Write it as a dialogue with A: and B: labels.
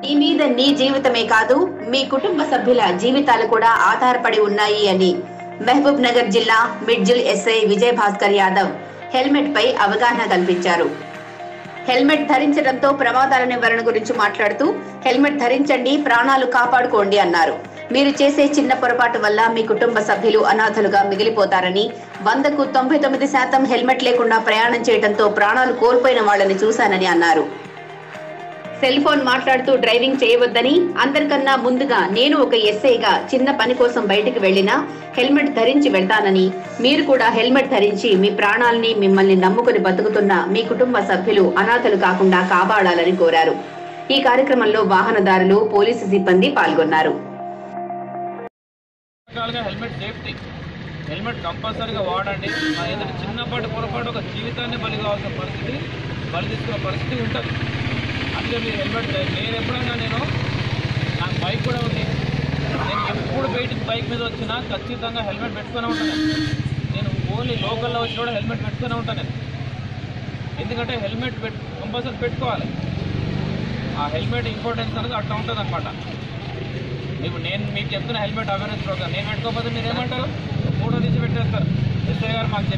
A: మీ మీద నీ జీవితమే కాదు మీ కుటుంబ సభ్యుల జీవితాలు కూడా ఆధారపడి ఉన్నాయి అని మహబూబ్ నగర్ జిల్లా మిడ్జిల్ ఎస్ఐ విజయ్ భాస్కర్ యాదవ్ హెల్మెట్ పై అవగాహన కల్పించారు హెల్మెట్ ధరించడంతో ప్రమాదాల నివారణ గురించి మాట్లాడుతూ హెల్మెట్ ధరించండి ప్రాణాలు కాపాడుకోండి అన్నారు మీరు చేసే చిన్న పొరపాటు వల్ల మీ కుటుంబ సభ్యులు అనాథలుగా మిగిలిపోతారని వందకు తొంభై తొమ్మిది శాతం హెల్మెట్ లేకుండా ప్రయాణం చేయడంతో ప్రాణాలు కోల్పోయిన వాళ్ళని చూశానని అన్నారు సెల్ ఫోన్ మాట్లాడుతూ డ్రైవింగ్ చేయవద్దని అందరికన్నా ముందుగా నేను ఒక ఎస్ఐగా చిన్న పని కోసం బయటికి వెళ్ళినా హెల్మెట్ ధరించి వెళ్తానని మీరు కూడా హెల్మెట్ ధరించి మీ ప్రాణాల్ని మిమ్మల్ని నమ్ముకుని బతుకుతున్న మీ కుటుంబ సభ్యులు అనాథలు కాకుండా కాపాడాలని కోరారు ఈ కార్యక్రమంలో వాహనదారులు పోలీసు సిబ్బంది పాల్గొన్నారు
B: రకాలుగా హెల్మెట్ సేఫ్టీ హెల్మెట్ కంపల్సరీగా వాడండి మరి ఏంటంటే చిన్నపాటి పొరపాటు ఒక జీవితాన్ని బలి కావాల్సిన పరిస్థితి బలి తీసుకునే పరిస్థితి ఉంటుంది అందుకే మీరు హెల్మెట్ ధరి- నేను ఎప్పుడైనా నేను నాకు బైక్ కూడా ఉంది నేను ఎప్పుడు బయటికి బైక్ మీద వచ్చినా ఖచ్చితంగా హెల్మెట్ పెట్టుకునే ఉంటాను నేను ఓన్లీ లోకల్లో వచ్చి కూడా హెల్మెట్ పెట్టుకునే ఉంటాను నేను ఎందుకంటే హెల్మెట్ పెట్టు కంపల్సరీ పెట్టుకోవాలి ఆ హెల్మెట్ ఇంపార్టెన్స్ అనేది అట్లా ఉంటుంది అనమాట ఇప్పుడు నేను మీకు చెప్తున్న హెల్మెట్ అవేర్నెస్ ప్రోగ్రామ్ నేను పెట్టుకోకపోతే మీరు ఏమంటారు ఫోటో తీసి పెట్టేస్తారు ఎస్ఐ గారు మాకు